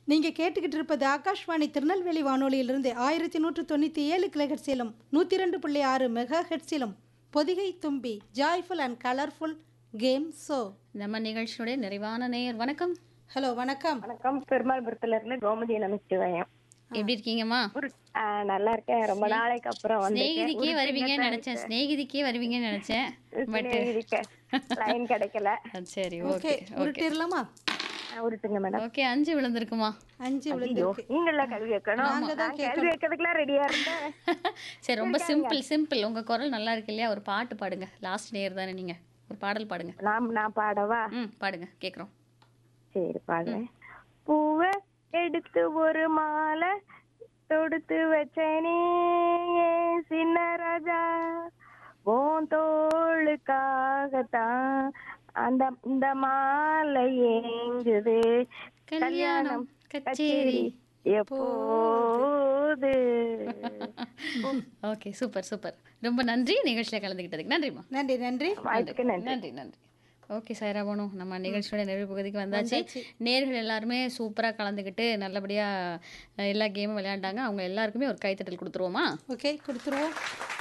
நீங்கள் கேட்டுக்கிட்டு இருப்பது ஆகாஷ்வாணி திருநெல்வேலி வானொலியிலிருந்து ஆயிரத்தி நூற்று தொண்ணூற்றி ஏழு கிலோஹெட்ஸிலும் நூற்றி ரெண்டு புள்ளி ஆறு மெகா ஹெட்ஸிலும் Pothigai Thumbi joyful and colourful game show நம்ம நிகழ்ச்சியுடைய நிறைவான நேயர் வணக்கம் ஹலோ வணக்கம் வணக்கம் பெருமாள்புரத்துல இருந்து கோமதி நமச்சிவாயம் எப்படி இருக்கீங்கம்மா ஆ, நல்லா இருக்கேன் ரொம்ப நாளைக்கு அப்புறம் வந்து ஸ்நேகிதிக்கே வருவீங்கன்னு நினைச்சேன் ஸ்நேகிதிக்கே வருவீங்கன்னு நினைச்சேன் பட் லைன் கிடைக்கல சரி ஓகே ஓகே உருட்டிடலாமா ஆ, உருட்டுங்க மேடம் ஓகே அஞ்சு விழுந்திருக்குமா அஞ்சு விழுந்திருக்கு நீங்கள கல்வி வைக்கணும் நாங்க தான் நான் கல்வி வைக்கிறதுக்குலாம் ரெடியா இருந்தேன் சரி ரொம்ப சிம்பிள் சிம்பிள் உங்க குரல் நல்லா இருக்கு இல்லையா ஒரு பாட்டு பாடுங்க லாஸ்ட் நேயர் தானே நீங்க ஒரு பாடல் பாடுங்க நான் நான் பாடவா ம் பாடுங்க கேக்குறோம் சரி பாடுறேன் பூவை எடுத்து ஒரு மாலை தொடுத்து வச்சேனே ஏன் சின்ன ராஜா உன் தோளுக்காகத்தான் அந்த இந்த மாலை ஏங்குது கல்யாணம் கச்சேரி எப்போது ஓகே சூப்பர் சூப்பர் ரொம்ப நன்றி நிகழ்ச்சியில கலந்துக்கிட்டதுக்கு நன்றிம்மா நன்றி நன்றி வாய்ப்புக்கு நன்றி நன்றி நன்றி ஓகே சாய்ராபனு நம்ம நிகழ்ச்சியோட நிறைவு பகுதிக்கு வந்தாச்சு நேர்கள் எல்லாருமே சூப்பராக கலந்துக்கிட்டு நல்லபடியாக எல்லா கேமும் விளையாண்டாங்க அவங்க எல்லாருக்குமே ஒரு கைத்தட்டல் கொடுத்துருவோமா ஓகே கொடுத்துருவோம்